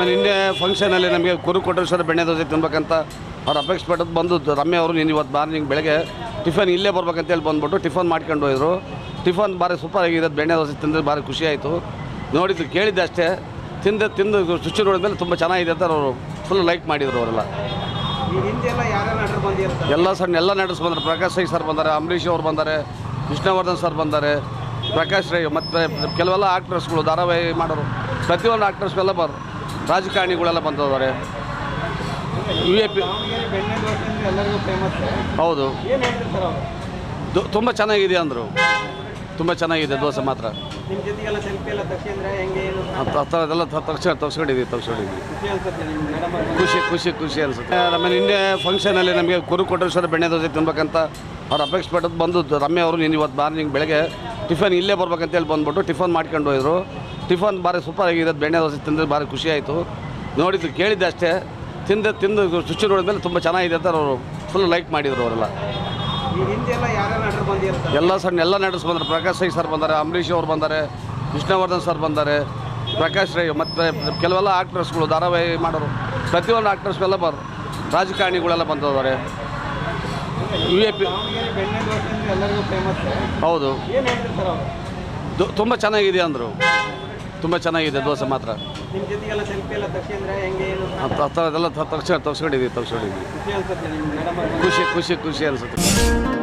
ಆಮೇಲೆ ನಿನ್ನೆ ಫಂಕ್ಷನಲ್ಲಿ ನಮಗೆ ಕುರು ಕೊಟ್ಟೇಶ್ವರ ಬೆಣ್ಣೆ ದೋಸೆ ತಿನ್ಬೇಕಂತ ಅವ್ರು ಅಪೇಕ್ಷೆ ಪಟ್ಟದ್ದು ಬಂದು ರಮ್ಯ ಅವರು ನೀನು ಇವತ್ತು ಮಾರ್ನಿಂಗ್ ಬೆಳಗ್ಗೆ ಟಿಫನ್ ಇಲ್ಲೇ ಬರ್ಬೇಕಂತೇಳಿ ಬಂದ್ಬಿಟ್ಟು ಟಿಫನ್ ಮಾಡ್ಕೊಂಡು ಹೋದ್ರು ಟಿಫನ್ ಭಾರಿ ಸೂಪರ್ ಆಗಿದೆ ಬೆಣ್ಣೆ ದೋಸೆ ತಿಂದರೆ ಭಾರಿ ಖುಷಿ ಆಯಿತು ನೋಡಿದ್ದು ಕೇಳಿದ್ದೆ ಅಷ್ಟೇ ತಿಂದು ತಿಂದು ರುಚಿ ನೋಡಿದ್ಮೇಲೆ ತುಂಬ ಚೆನ್ನಾಗಿದೆ ಅಂತ ಅವರು ಫುಲ್ ಲೈಕ್ ಮಾಡಿದರು ಅವರೆಲ್ಲ ಈ ಹಿಂದೆ ಎಲ್ಲ ಯಾರ್ಯಾರು ನಟರು ಬಂದಿರ್ತಾರೆ ಎಲ್ಲ ಸಣ್ಣ ಎಲ್ಲ ನಟಸ್ ಬಂದರೆ ಪ್ರಕಾಶ್ ರೈ ಸರ್ ಬಂದ್ದಾರೆ ಅಂಬರೀಷ್ ಅವ್ರು ಬಂದ್ದಾರೆ ವಿಷ್ಣುವರ್ಧನ್ ಸರ್ ಬಂದ್ದಾರೆ ಪ್ರಕಾಶ್ ರೈ ಮತ್ತು ಕೆಲವೆಲ್ಲ ಆಕ್ಟರ್ಸ್ಗಳು ಧಾರಾವಾಹಿ ಮಾಡೋರು ಪ್ರತಿಯೊಂದು ಆಕ್ಟರ್ಸ್ಗೆಲ್ಲ ಬರ್ ರಾಜಕಾರಣಿಗಳೆಲ್ಲ ಬಂದಿದ್ದಾರೆ ಯು ಎ ಪಿ ದಾವಣಗೆರೆ ಬೆಣ್ಣೆ ದೋಸೆ ಅಂದ್ರೆ ಎಲ್ಲರಿಗೂ ಫೇಮಸ್ ಹೌದು ಏನು ಹೇಳ್ತಿರ್ತಾರೆ ಅವರು ತುಂಬ ಚೆನ್ನಾಗಿದೆ ಅಂದರು ತುಂಬ ಚೆನ್ನಾಗಿದೆ ದೋಸೆ ಮಾತ್ರ ನಿಮ್ಮ ಜೊತೆಗೆಲ್ಲ ಸೆಲ್ಫಿ ಎಲ್ಲ ತಕ್ಷಂದ್ರೆ ಹೆಂಗೆ ಏನು ಆ ಥರದ್ದೆಲ್ಲ ತಗ್ಸ್ಕೊಂಡು ತಗ್ಸ್ಕೊಂಡಿದ್ದೀವಿ ತಗ್ಸ್ಕೊಂಡಿದ್ದೀವಿ ಖುಷಿ ಅನ್ಸುತ್ತೆ ನಿಮ್ಮ ಮೇಡಮ್ ಖುಷಿ ಖುಷಿ ಖುಷಿ ಅನಿಸುತ್ತೆ ಆಮೇಲೆ ನಿನ್ನೆ ಫಂಕ್ಷನಲ್ಲಿ ನಮಗೆ ಕುರು ಕೊಟ್ಟೇಶ್ವರ ಬೆಣ್ಣೆ ದೋಸೆ ತಿನ್ಬೇಕಂತ ಅವ್ರು ಅಪೇಕ್ಷೆ ಪಟ್ಟದ್ದು ಬಂದು ರಮ್ಯ ಅವರು ನೀನು ಇವತ್ತು ಮಾರ್ನಿಂಗ್ ಬೆಳಗ್ಗೆ ಟಿಫನ್ ಇಲ್ಲೇ ಬರ್ಬೇಕಂತೇಳಿ ಬಂದ್ಬಿಟ್ಟು ಟಿಫನ್ ಮಾಡ್ಕೊಂಡು ಹೋದ್ರು ಟಿಫನ್ ಭಾರಿ ಸೂಪರ್ ಆಗಿದೆ ಬೆಣ್ಣೆ ದೋಸೆ ತಿಂದರೆ ಭಾರಿ ಖುಷಿ ಆಯಿತು ನೋಡಿದ್ದು ಕೇಳಿದ್ದೆ ಅಷ್ಟೇ ತಿಂದು ತಿಂದು ರುಚಿ ನೋಡಿದ್ಮೇಲೆ ತುಂಬ ಚೆನ್ನಾಗಿದೆ ಅಂತ ಅವರು ಫುಲ್ ಲೈಕ್ ಮಾಡಿದರು ಅವರೆಲ್ಲ ಈ ಹಿಂದೆ ಎಲ್ಲ ಯಾರ್ಯಾರು ನಟರು ಬಂದಿರ್ತಾರೆ ಎಲ್ಲ ಸಣ್ಣ ಎಲ್ಲ ನಟಸ್ ಬಂದರೆ ಪ್ರಕಾಶ್ ರೈ ಸರ್ ಬಂದ್ದಾರೆ ಅಂಬರೀಷ್ ಅವ್ರು ಬಂದ್ದಾರೆ ವಿಷ್ಣುವರ್ಧನ್ ಸರ್ ಬಂದ್ದಾರೆ ಪ್ರಕಾಶ್ ರೈ ಮತ್ತು ಕೆಲವೆಲ್ಲ ಆಕ್ಟರ್ಸ್ಗಳು ಧಾರಾವಾಹಿ ಮಾಡೋರು ಪ್ರತಿಯೊಂದು ಆಕ್ಟರ್ಸ್ಗೆಲ್ಲ ಬರ್ ರಾಜಕಾರಣಿಗಳೆಲ್ಲ ಬಂದಿದ್ದಾರೆ ಯು ಎ ಪಿ ದಾವಣಗೆರೆ ಬೆಣ್ಣೆ ದೋಸೆ ಅಂದ್ರೆ ಎಲ್ಲರಿಗೂ ಫೇಮಸ್ ಹೌದು ಏನು ಹೇಳ್ತಿರ್ತಾರೆ ಅವರು ತುಂಬ ಚೆನ್ನಾಗಿದೆ ಅಂದರು ತುಂಬ ಚೆನ್ನಾಗಿದೆ ದೋಸೆ ಮಾತ್ರ ನಿಮ್ಮ ಜೊತೆಗೆಲ್ಲ ಸೆಲ್ಫಿ ಎಲ್ಲ ತಕ್ಷಂದ್ರೆ ಹೆಂಗೆ ಏನು ಆ ಥರದ್ದೆಲ್ಲ ತಗ್ಸ್ಕೊಂಡು ತಗ್ಸ್ಕೊಂಡಿದ್ದೀವಿ ತಗ್ಸ್ಕೊಂಡಿದ್ದೀವಿ ಖುಷಿ ಅನ್ಸುತ್ತೆ ನಿಮ್ಮ ಮೇಡಮ್ ಖುಷಿ ಖುಷಿ ಖುಷಿ ಅನಿಸುತ್ತೆ